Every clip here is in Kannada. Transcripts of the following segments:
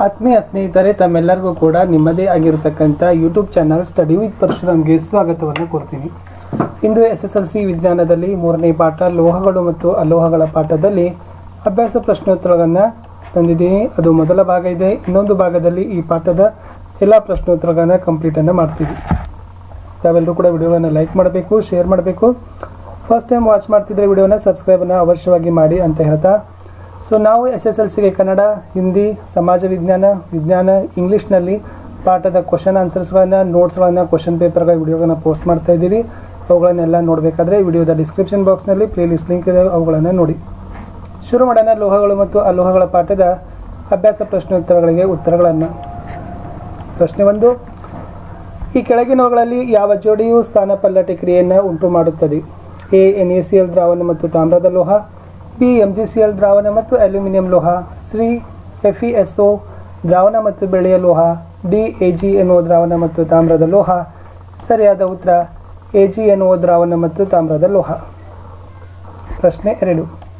ಆತ್ಮೀಯ ಸ್ನೇಹಿತರೆ ತಮ್ಮೆಲ್ಲರಿಗೂ ಕೂಡ ನಿಮ್ಮದೇ ಆಗಿರತಕ್ಕಂಥ ಯೂಟ್ಯೂಬ್ ಚಾನಲ್ ಸ್ಟಡಿ ವಿತ್ ಪರಶುರಾಮ್ಗೆ ಸ್ವಾಗತವನ್ನು ಕೋರ್ತೀನಿ ಇಂದು ಎಸ್ ಎಸ್ ಎಲ್ ಸಿ ವಿಜ್ಞಾನದಲ್ಲಿ ಮೂರನೇ ಪಾಠ ಲೋಹಗಳು ಮತ್ತು ಅಲೋಹಗಳ ಪಾಠದಲ್ಲಿ ಅಭ್ಯಾಸ ಪ್ರಶ್ನೋತ್ತರಗಳನ್ನು ತಂದಿದ್ದೀನಿ ಅದು ಮೊದಲ ಭಾಗ ಇದೆ ಇನ್ನೊಂದು ಭಾಗದಲ್ಲಿ ಈ ಪಾಠದ ಎಲ್ಲ ಪ್ರಶ್ನೋತ್ತರಗಳನ್ನು ಕಂಪ್ಲೀಟನ್ನು ಮಾಡ್ತೀವಿ ತಾವೆಲ್ಲರೂ ಕೂಡ ವಿಡಿಯೋವನ್ನು ಲೈಕ್ ಮಾಡಬೇಕು ಶೇರ್ ಮಾಡಬೇಕು ಫಸ್ಟ್ ಟೈಮ್ ವಾಚ್ ಮಾಡ್ತಿದ್ರೆ ವಿಡಿಯೋನ ಸಬ್ಸ್ಕ್ರೈಬನ್ನು ಅವಶ್ಯವಾಗಿ ಮಾಡಿ ಅಂತ ಹೇಳ್ತಾ ಸೊ ನಾವು ಎಸ್ ಎಸ್ ಎಲ್ ಸಿಗೆ ಕನ್ನಡ ಹಿಂದಿ ಸಮಾಜ ವಿಜ್ಞಾನ ವಿಜ್ಞಾನ ಇಂಗ್ಲೀಷ್ನಲ್ಲಿ ಪಾಠದ ಕ್ವಶನ್ ಆನ್ಸರ್ಸ್ಗಳನ್ನು ನೋಟ್ಸ್ಗಳನ್ನು ಕ್ವಶನ್ ಪೇಪರ್ಗಳ ವಿಡಿಯೋಗಳನ್ನ ಪೋಸ್ಟ್ ಮಾಡ್ತಾ ಇದ್ದೀವಿ ಅವುಗಳನ್ನೆಲ್ಲ ನೋಡಬೇಕಾದ್ರೆ ವಿಡಿಯೋದ ಡಿಸ್ಕ್ರಿಪ್ಷನ್ ಬಾಕ್ಸ್ನಲ್ಲಿ ಪ್ಲೇಲಿಸ್ಟ್ ಲಿಂಕ್ ಇದೆ ಅವುಗಳನ್ನು ನೋಡಿ ಶುರು ಮಾಡೋಣ ಲೋಹಗಳು ಮತ್ತು ಅಲೋಹಗಳ ಪಾಠದ ಅಭ್ಯಾಸ ಪ್ರಶ್ನೋತ್ತರಗಳಿಗೆ ಉತ್ತರಗಳನ್ನು ಪ್ರಶ್ನೆ ಒಂದು ಈ ಕೆಳಗಿನವುಗಳಲ್ಲಿ ಯಾವ ಜೋಡಿಯು ಸ್ಥಾನಪಲ್ಲಟ ಕ್ರಿಯೆಯನ್ನು ಉಂಟು ಮಾಡುತ್ತದೆ A N A C L ದ್ರಾವಣ ಮತ್ತು ತಾಮ್ರದ ಲೋಹ B M G C L ದ್ರಾವಣ ಮತ್ತು ಅಲ್ಯೂಮಿನಿಯಂ ಲೋಹ C F E S O ದ್ರಾವಣ ಮತ್ತು ಬೆಳೆಯ ಲೋಹ ಡಿ ಎ ಜಿ ಎನ್ನುವ ದ್ರಾವಣ ಮತ್ತು ತಾಮ್ರದ ಲೋಹ ಸರಿಯಾದ ಉತ್ತರ ಎ ಜಿ ಎನ್ನುವ ದ್ರಾವಣ ಮತ್ತು ತಾಮ್ರದ ಲೋಹ ಪ್ರಶ್ನೆ ಎರಡು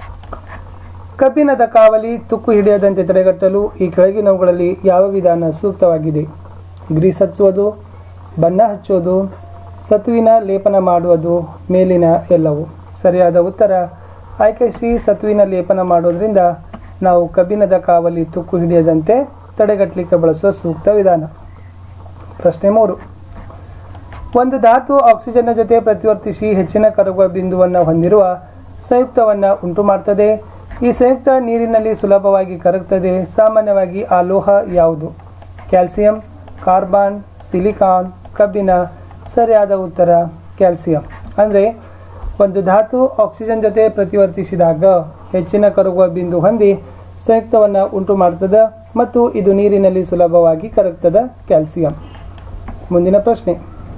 ಕಬ್ಬಿಣದ ಕಾವಲಿ ತುಕ್ಕು ಹಿಡಿಯದಂತೆ ತಡೆಗಟ್ಟಲು ಈ ಕೆಳಗಿನವುಗಳಲ್ಲಿ ಯಾವ ವಿಧಾನ ಸೂಕ್ತವಾಗಿದೆ ಗ್ರೀಸ್ ಹಚ್ಚುವುದು ಬಣ್ಣ ಹಚ್ಚುವುದು ಸತುವಿನ ಲೇಪನ ಮಾಡುವುದು ಮೇಲಿನ ಎಲ್ಲವು ಸರಿಯಾದ ಉತ್ತರ ಆಯ್ಕೆ ಸಿ ಸತುವಿನ ಲೇಪನ ಮಾಡೋದ್ರಿಂದ ನಾವು ಕಬ್ಬಿಣದ ಕಾವಲಿ ತುಕ್ಕು ಹಿಡಿಯದಂತೆ ತಡೆಗಟ್ಟಲಿಕ್ಕೆ ಬಳಸುವ ಸೂಕ್ತ ವಿಧಾನ ಪ್ರಶ್ನೆ ಮೂರು ಒಂದು ಧಾತು ಆಕ್ಸಿಜನ್ನ ಜೊತೆ ಪ್ರತಿವರ್ತಿಸಿ ಹೆಚ್ಚಿನ ಕರಗುವ ಬಿಂದುವನ್ನು ಹೊಂದಿರುವ ಸಂಯುಕ್ತವನ್ನು ಉಂಟು ಮಾಡ್ತದೆ ಈ ಸಂಯುಕ್ತ ನೀರಿನಲ್ಲಿ ಸುಲಭವಾಗಿ ಕರಗ್ತದೆ ಸಾಮಾನ್ಯವಾಗಿ ಆ ಲೋಹ ಯಾವುದು ಕ್ಯಾಲ್ಸಿಯಂ ಕಾರ್ಬನ್ ಸಿಲಿಕಾನ್ ಕಬ್ಬಿಣ ಸರಿಯಾದ ಉತ್ತರ ಕ್ಯಾಲ್ಸಿಯಂ ಅಂದರೆ ಒಂದು ಧಾತು ಆಕ್ಸಿಜನ್ ಜೊತೆ ಪ್ರತಿವರ್ತಿಸಿದಾಗ ಹೆಚ್ಚಿನ ಕರಗುವ ಬಿಂದು ಹೊಂದಿ ಸಂಯುಕ್ತವನ್ನು ಉಂಟು ಮಾಡ್ತದೆ ಮತ್ತು ಇದು ನೀರಿನಲ್ಲಿ ಸುಲಭವಾಗಿ ಕರಗ್ತದೆ ಕ್ಯಾಲ್ಸಿಯಂ ಮುಂದಿನ ಪ್ರಶ್ನೆ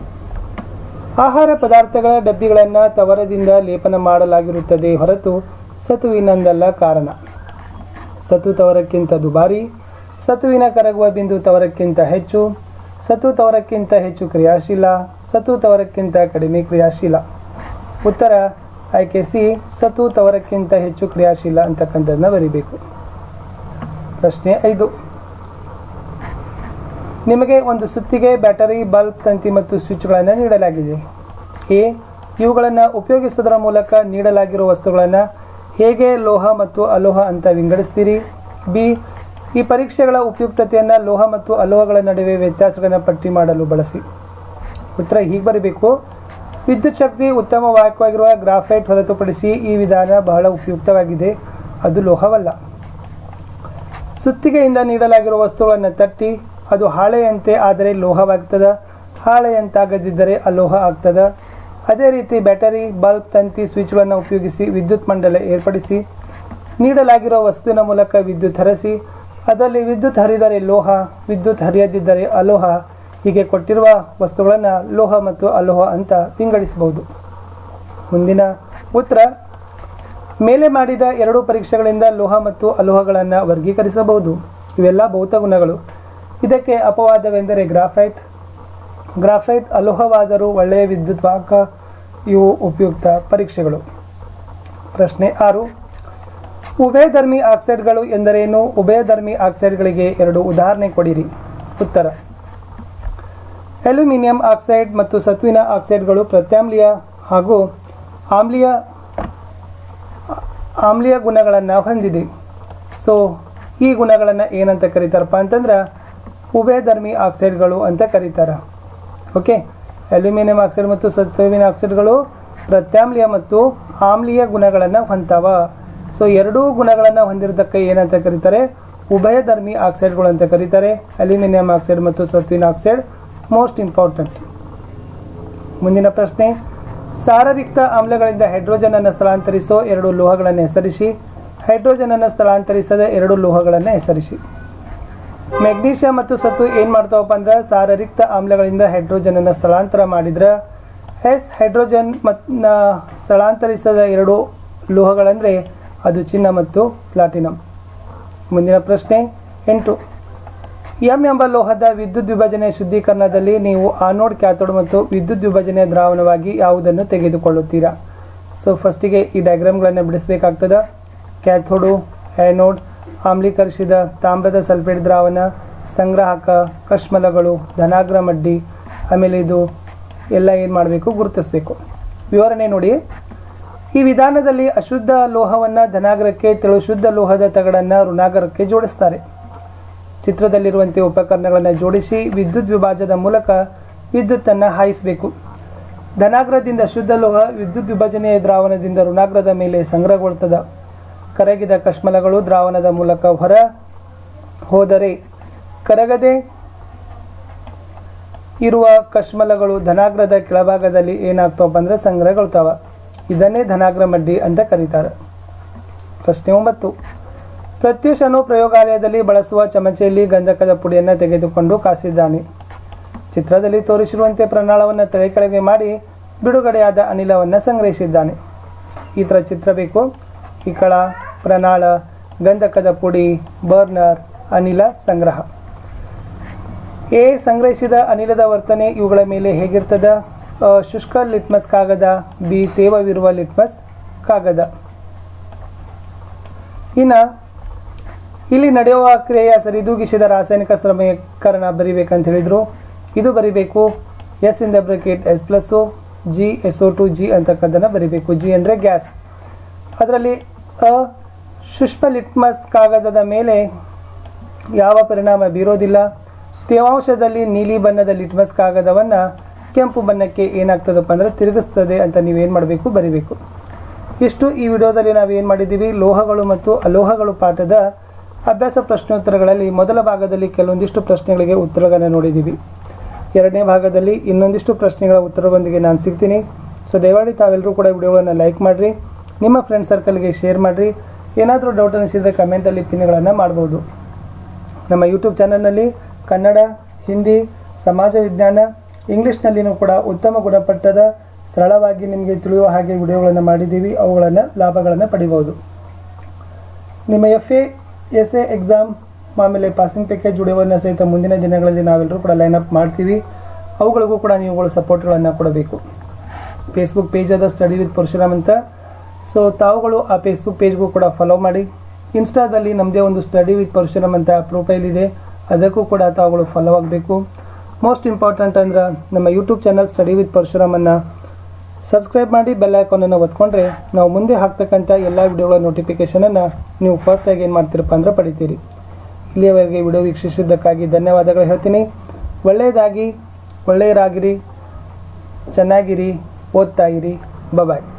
ಆಹಾರ ಪದಾರ್ಥಗಳ ಡಬ್ಬಿಗಳನ್ನು ತವರದಿಂದ ಲೇಪನ ಮಾಡಲಾಗಿರುತ್ತದೆ ಹೊರತು ಸತುವಿನಂದಲ್ಲ ಕಾರಣ ಸತು ತವರಕ್ಕಿಂತ ದುಬಾರಿ ಸತುವಿನ ಕರಗುವ ಬಿಂದು ತವರಕ್ಕಿಂತ ಹೆಚ್ಚು ಸತು ತವರಕ್ಕಿಂತ ಹೆಚ್ಚು ಕ್ರಿಯಾಶೀಲ ಸತು ತವರಕ್ಕಿಂತ ಕಡಿಮೆ ಕ್ರಿಯಾಶೀಲ ಉತ್ತರ ಆಯ್ಕೆ ಸಿ ಸತು ತವರಕ್ಕಿಂತ ಹೆಚ್ಚು ಕ್ರಿಯಾಶೀಲ ಅಂತಕ್ಕಂಥದ್ದನ್ನ ಬರಿಬೇಕು ಪ್ರಶ್ನೆ ಐದು ನಿಮಗೆ ಒಂದು ಸುತ್ತಿಗೆ ಬ್ಯಾಟರಿ ಬಲ್ಬ್ ತಂತಿ ಮತ್ತು ಸ್ವಿಚ್ಗಳನ್ನು ನೀಡಲಾಗಿದೆ ಎ ಇವುಗಳನ್ನು ಉಪಯೋಗಿಸುವುದರ ಮೂಲಕ ನೀಡಲಾಗಿರುವ ವಸ್ತುಗಳನ್ನು ಹೇಗೆ ಲೋಹ ಮತ್ತು ಅಲೋಹ ಅಂತ ವಿಂಗಡಿಸ್ತೀರಿ ಬಿ ಈ ಪರೀಕ್ಷೆಗಳ ಉಪಯುಕ್ತತೆಯನ್ನು ಲೋಹ ಮತ್ತು ಅಲೋಹಗಳ ನಡುವೆ ವ್ಯತ್ಯಾಸಗಳನ್ನು ಪಟ್ಟಿ ಮಾಡಲು ಬಳಸಿ ಉತ್ತರ ಹೀಗೆ ಬರಬೇಕು ವಿದ್ಯುತ್ ಶಕ್ತಿ ಉತ್ತಮ ವಾಹಕವಾಗಿರುವ ಗ್ರಾಫೈಟ್ ಹೊರತುಪಡಿಸಿ ಈ ವಿಧಾನ ಬಹಳ ಉಪಯುಕ್ತವಾಗಿದೆ ಅದು ಲೋಹವಲ್ಲ ಸುತ್ತಿಗೆಯಿಂದ ನೀಡಲಾಗಿರುವ ವಸ್ತುಗಳನ್ನು ತಟ್ಟಿ ಅದು ಹಾಳೆಯಂತೆ ಆದರೆ ಲೋಹವಾಗ್ತದೆ ಹಾಳೆಯಂತಾಗದಿದ್ದರೆ ಅಲೋಹ ಆಗ್ತದೆ ಅದೇ ರೀತಿ ಬ್ಯಾಟರಿ ಬಲ್ಬ್ ತಂತಿ ಸ್ವಿಚ್ಗಳನ್ನು ಉಪಯೋಗಿಸಿ ವಿದ್ಯುತ್ ಮಂಡಲ ಏರ್ಪಡಿಸಿ ನೀಡಲಾಗಿರುವ ವಸ್ತುವಿನ ಮೂಲಕ ವಿದ್ಯುತ್ ಹರಿಸಿ ಅದರಲ್ಲಿ ವಿದ್ಯುತ್ ಹರಿದರೆ ಲೋಹ ವಿದ್ಯುತ್ ಹರಿಯದಿದ್ದರೆ ಅಲೋಹ ಹೀಗೆ ಕೊಟ್ಟಿರುವ ವಸ್ತುಗಳನ್ನು ಲೋಹ ಮತ್ತು ಅಲೋಹ ಅಂತ ವಿಂಗಡಿಸಬಹುದು ಮುಂದಿನ ಉತ್ತರ ಮೇಲೆ ಮಾಡಿದ ಎರಡು ಪರೀಕ್ಷೆಗಳಿಂದ ಲೋಹ ಮತ್ತು ಅಲೋಹಗಳನ್ನು ವರ್ಗೀಕರಿಸಬಹುದು ಇವೆಲ್ಲ ಭೌತ ಗುಣಗಳು ಇದಕ್ಕೆ ಅಪವಾದವೆಂದರೆ ಗ್ರಾಫೈಟ್ ಗ್ರಾಫೈಟ್ ಅಲೋಹವಾದರೂ ಒಳ್ಳೆಯ ವಿದ್ಯುತ್ ವಾಹಕ ಇವು ಉಪಯುಕ್ತ ಪರೀಕ್ಷೆಗಳು ಪ್ರಶ್ನೆ ಆರು ಉಭಯಧರ್ಮಿ ಆಕ್ಸೈಡ್ಗಳು ಎಂದರೇನು ಉಭಯಧರ್ಮಿ ಆಕ್ಸೈಡ್ಗಳಿಗೆ ಎರಡು ಉದಾಹರಣೆ ಕೊಡಿರಿ ಉತ್ತರ ಅಲ್ಯೂಮಿನಿಯಂ ಆಕ್ಸೈಡ್ ಮತ್ತು ಸತ್ವಿನ ಆಕ್ಸೈಡ್ಗಳು ಪ್ರತ್ಯಾಮ್ಲೀಯ ಹಾಗೂ ಆಮ್ಲೀಯ ಆಮ್ಲೀಯ ಗುಣಗಳನ್ನು ಹೊಂದಿದೆ ಸೊ ಈ ಗುಣಗಳನ್ನು ಏನಂತ ಕರೀತಾರಪ್ಪ ಅಂತಂದ್ರೆ ಉಭಯಧರ್ಮಿ ಆಕ್ಸೈಡ್ಗಳು ಅಂತ ಕರೀತಾರೆ ಓಕೆ ಅಲ್ಯೂಮಿನಿಯಂ ಆಕ್ಸೈಡ್ ಮತ್ತು ಸತ್ವಿನ ಆಕ್ಸೈಡ್ಗಳು ಪ್ರತ್ಯಾಮ್ಲೀಯ ಮತ್ತು ಆಮ್ಲೀಯ ಗುಣಗಳನ್ನು ಹೊಂತಾವ ಸೊ ಎರಡೂ ಗುಣಗಳನ್ನು ಹೊಂದಿರೋದಕ್ಕೆ ಏನಂತ ಕರೀತಾರೆ ಉಭಯಧರ್ಮಿ ಆಕ್ಸೈಡ್ಗಳು ಅಂತ ಕರೀತಾರೆ ಅಲ್ಯೂಮಿನಿಯಂ ಆಕ್ಸೈಡ್ ಮತ್ತು ಸತ್ವಿನ ಆಕ್ಸೈಡ್ ಮೋಸ್ಟ್ ಇಂಪಾರ್ಟೆಂಟ್ ಮುಂದಿನ ಪ್ರಶ್ನೆ ಸಾರರಿಕ್ತ ಆಮ್ಲಗಳಿಂದ ಹೈಡ್ರೋಜನ್ ಅನ್ನು ಸ್ಥಳಾಂತರಿಸೋ ಎರಡು ಲೋಹಗಳನ್ನು ಹೆಸರಿಸಿ ಹೈಡ್ರೋಜನ್ ಅನ್ನು ಸ್ಥಳಾಂತರಿಸದ ಎರಡು ಲೋಹಗಳನ್ನು ಹೆಸರಿಸಿ ಮೆಗ್ನೀಷಿಯಂ ಮತ್ತು ಸತ್ತು ಏನು ಮಾಡ್ತಾವಪ್ಪ ಅಂದ್ರೆ ಸಾರರಿಕ್ತ ಆಮ್ಲಗಳಿಂದ ಹೈಡ್ರೋಜನ್ ಅನ್ನು ಸ್ಥಳಾಂತರ ಮಾಡಿದ್ರೆ ಎಸ್ ಹೈಡ್ರೋಜನ್ ಮತ್ ಸ್ಥಳಾಂತರಿಸದ ಎರಡು ಲೋಹಗಳಂದ್ರೆ ಅದು ಚಿನ್ನ ಮತ್ತು ಪ್ಲಾಟಿನಂ ಮುಂದಿನ ಪ್ರಶ್ನೆ ಎಂಟು ಎಂ ಎಂಬ ಲೋಹದ ವಿದ್ಯುತ್ ವಿಭಜನೆ ಶುದ್ಧೀಕರಣದಲ್ಲಿ ನೀವು ಆನೋಡ್ ಕ್ಯಾಥೋಡ್ ಮತ್ತು ವಿದ್ಯುತ್ ವಿಭಜನೆ ದ್ರಾವಣವಾಗಿ ಯಾವುದನ್ನು ತೆಗೆದುಕೊಳ್ಳುತ್ತೀರಾ ಸೊ ಫಸ್ಟಿಗೆ ಈ ಡಯಾಗ್ರಾಮ್ಗಳನ್ನು ಬಿಡಿಸಬೇಕಾಗ್ತದೆ ಕ್ಯಾಥೋಡು ಆ್ಯನೋಡ್ ಆಮ್ಲೀಕರಿಸಿದ ತಾಮ್ರದ ಸಲ್ಫೇಟ್ ದ್ರಾವಣ ಸಂಗ್ರಾಹಕ ಕಶ್ಮಲಗಳು ಧನಾಗ್ರ ಮಡ್ಡಿ ಆಮೇಲೆ ಇದು ಎಲ್ಲ ಏನು ಮಾಡಬೇಕು ಗುರುತಿಸಬೇಕು ವಿವರಣೆ ನೋಡಿ ಈ ವಿಧಾನದಲ್ಲಿ ಅಶುದ್ಧ ಲೋಹವನ್ನು ಧನಾಗ್ರಕ್ಕೆ ತೆಳು ಶುದ್ಧ ಲೋಹದ ತಗಡನ್ನು ಋಣಾಗ್ರಕ್ಕೆ ಜೋಡಿಸ್ತಾರೆ ಚಿತ್ರದಲ್ಲಿರುವಂತೆ ಉಪಕರಣಗಳನ್ನು ಜೋಡಿಸಿ ವಿದ್ಯುತ್ ವಿಭಾಜದ ಮೂಲಕ ವಿದ್ಯುತ್ತನ್ನು ಹಾಯಿಸಬೇಕು ಧನಾಗ್ರದಿಂದ ಶುದ್ಧ ಲೋಹ ವಿದ್ಯುತ್ ವಿಭಜನೆಯ ದ್ರಾವಣದಿಂದ ಋಣಾಗ್ರದ ಮೇಲೆ ಸಂಗ್ರಹಗೊಳ್ತದ ಕರಗಿದ ಕಶ್ಮಲಗಳು ದ್ರಾವಣದ ಮೂಲಕ ಹೊರ ಹೋದರೆ ಕರಗದೆ ಇರುವ ಕಶ್ಮಲಗಳು ಧನಾಗ್ರದ ಕೆಳಭಾಗದಲ್ಲಿ ಏನಾಗ್ತಾವಪ್ಪ ಅಂದ್ರೆ ಸಂಗ್ರಹಗೊಳ್ತಾವ ಇದನ್ನೇ ಧನಾಗ್ರ ಮಡ್ಡಿ ಅಂತ ಕರೀತಾರೆ ಪ್ರಶ್ನೆ ಒಂಬತ್ತು ಪ್ರತ್ಯೂಷನು ಪ್ರಯೋಗಾಲಯದಲ್ಲಿ ಬಳಸುವ ಚಮಚೆಯಲ್ಲಿ ಗಂಧಕದ ಪುಡಿಯನ್ನು ತೆಗೆದುಕೊಂಡು ಕಾಸಿದ್ದಾನೆ ಚಿತ್ರದಲ್ಲಿ ತೋರಿಸಿರುವಂತೆ ಪ್ರಣಾಳವನ್ನು ತಲೆ ಕೆಳಗೆ ಮಾಡಿ ಬಿಡುಗಡೆಯಾದ ಅನಿಲವನ್ನು ಸಂಗ್ರಹಿಸಿದ್ದಾನೆ ಈ ಥರ ಚಿತ್ರ ಬೇಕು ಈ ಕಳ ಪ್ರಣಾಳ ಗಂಧಕದ ಪುಡಿ ಬರ್ನರ್ ಅನಿಲ ಸಂಗ್ರಹ ಎ ಸಂಗ್ರಹಿಸಿದ ಅನಿಲದ ವರ್ತನೆ ಇವುಗಳ ಮೇಲೆ ಹೇಗಿರ್ತದ ಅ, ಶುಷ್ಕ ಲಿಟ್ಮಸ್ ಕಾಗದ ಬಿ ತೇವವಿರುವ ಲಿಟ್ಮಸ್ ಕಾಗದ ಇನ್ನು ಇಲ್ಲಿ ನಡೆಯುವ ಕ್ರಿಯೆಯ ಸರಿದೂಗಿಸಿದ ರಾಸಾಯನಿಕ ಸಮೀಕರಣ ಬರಿಬೇಕಂತ ಹೇಳಿದ್ರು ಇದು ಬರಿಬೇಕು S in the bracket S plus G S O two G ಅಂತಕ್ಕಂಥದ್ದನ್ನು ಬರಿಬೇಕು ಜಿ ಅಂದರೆ ಗ್ಯಾಸ್ ಅದರಲ್ಲಿ ಅ ಶುಷ್ಕ ಲಿಟ್ಮಸ್ ಕಾಗದದ ಮೇಲೆ ಯಾವ ಪರಿಣಾಮ ಬೀರೋದಿಲ್ಲ ತೇವಾಂಶದಲ್ಲಿ ನೀಲಿ ಬಣ್ಣದ ಲಿಟ್ಮಸ್ ಕಾಗದವನ್ನು ಕೆಂಪು ಬಣ್ಣಕ್ಕೆ ಏನಾಗ್ತದಪ್ಪ ಅಂದರೆ ತಿರುಗಿಸ್ತದೆ ಅಂತ ನೀವೇನು ಮಾಡಬೇಕು ಬರಿಬೇಕು ಇಷ್ಟು ಈ ವಿಡಿಯೋದಲ್ಲಿ ನಾವೇನು ಮಾಡಿದ್ದೀವಿ ಲೋಹಗಳು ಮತ್ತು ಅಲೋಹಗಳು ಪಾಠದ ಅಭ್ಯಾಸ ಪ್ರಶ್ನೋತ್ತರಗಳಲ್ಲಿ ಮೊದಲ ಭಾಗದಲ್ಲಿ ಕೆಲವೊಂದಿಷ್ಟು ಪ್ರಶ್ನೆಗಳಿಗೆ ಉತ್ತರಗಳನ್ನು ನೋಡಿದ್ದೀವಿ ಎರಡನೇ ಭಾಗದಲ್ಲಿ ಇನ್ನೊಂದಿಷ್ಟು ಪ್ರಶ್ನೆಗಳ ಉತ್ತರದೊಂದಿಗೆ ನಾನು ಸಿಗ್ತೀನಿ ಸೊ ದಯಮಾಡಿ ತಾವೆಲ್ಲರೂ ಕೂಡ ವಿಡಿಯೋಗಳನ್ನು ಲೈಕ್ ಮಾಡಿರಿ ನಿಮ್ಮ ಫ್ರೆಂಡ್ ಸರ್ಕಲ್ಗೆ ಶೇರ್ ಮಾಡಿರಿ ಏನಾದರೂ ಡೌಟ್ ಅನಿಸಿದರೆ ಕಮೆಂಟಲ್ಲಿ ಪಿನ್ಗಳನ್ನು ಮಾಡ್ಬೋದು ನಮ್ಮ ಯೂಟ್ಯೂಬ್ ಚಾನಲ್ನಲ್ಲಿ ಕನ್ನಡ ಹಿಂದಿ ಸಮಾಜ ವಿಜ್ಞಾನ ಇಂಗ್ಲೀಷ್ನಲ್ಲಿನೂ ಕೂಡ ಉತ್ತಮ ಗುಣಮಟ್ಟದ ಸರಳವಾಗಿ ನಿಮಗೆ ತಿಳಿಯುವ ಹಾಗೆ ವಿಡಿಯೋಗಳನ್ನು ಮಾಡಿದ್ದೀವಿ ಅವುಗಳನ್ನು ಲಾಭಗಳನ್ನು ಪಡಿಬೋದು ನಿಮ್ಮ F A S A exam ಆಮೇಲೆ ಪಾಸಿಂಗ್ ಪ್ಯಾಕೇಜ್ ವಿಡಿಯೋವನ್ನು ಸಹಿತ ಮುಂದಿನ ದಿನಗಳಲ್ಲಿ ನಾವೆಲ್ಲರೂ ಕೂಡ ಲೈನ್ ಅಪ್ ಮಾಡ್ತೀವಿ ಅವುಗಳಿಗೂ ಕೂಡ ನೀವುಗಳು ಸಪೋರ್ಟ್ಗಳನ್ನು ಕೊಡಬೇಕು ಫೇಸ್ಬುಕ್ ಪೇಜ್ ಅದ ಸ್ಟಡಿ ವಿತ್ ಪರಶುರಾಮ್ ಅಂತ ಸೊ ತಾವುಗಳು ಆ ಫೇಸ್ಬುಕ್ ಪೇಜ್ಗೂ ಕೂಡ ಫಾಲೋ ಮಾಡಿ ಇನ್ಸ್ಟಾದಲ್ಲಿ ನಮ್ಮದೇ ಒಂದು ಸ್ಟಡಿ ವಿತ್ ಪರಶುರಾಮ್ ಅಂತ ಪ್ರೊಫೈಲ್ ಇದೆ ಅದಕ್ಕೂ ಕೂಡ ತಾವುಗಳು ಫಾಲೋ ಆಗಬೇಕು ಮೋಸ್ಟ್ ಇಂಪಾರ್ಟೆಂಟ್ ಅಂದ್ರೆ ನಮ್ಮ ಯೂಟ್ಯೂಬ್ ಚಾನಲ್ ಸ್ಟಡಿ ವಿತ್ ಪರಶುರಾಮನ್ನು ಸಬ್ಸ್ಕ್ರೈಬ್ ಮಾಡಿ ಬೆಲ್ ಐಕಾನನ್ನು ಒತ್ಕೊಂಡ್ರೆ ನಾವು ಮುಂದೆ ಹಾಕ್ತಕ್ಕಂಥ ಎಲ್ಲ ವಿಡಿಯೋಗಳ ನೋಟಿಫಿಕೇಷನನ್ನು ನೀವು ಫಸ್ಟಾಗಿ ಏನು ಮಾಡ್ತೀರಪ್ಪ ಅಂದ್ರೆ ಪಡಿತೀರಿ ಇಲ್ಲಿಯವರೆಗೆ ವಿಡಿಯೋ ವೀಕ್ಷಿಸಿದ್ದಕ್ಕಾಗಿ ಧನ್ಯವಾದಗಳು ಹೇಳ್ತೀನಿ ಒಳ್ಳೆಯದಾಗಿ ಒಳ್ಳೆಯರಾಗಿರಿ ಚೆನ್ನಾಗಿರಿ ಓದ್ತಾ ಇರಿ ಬಾಯ್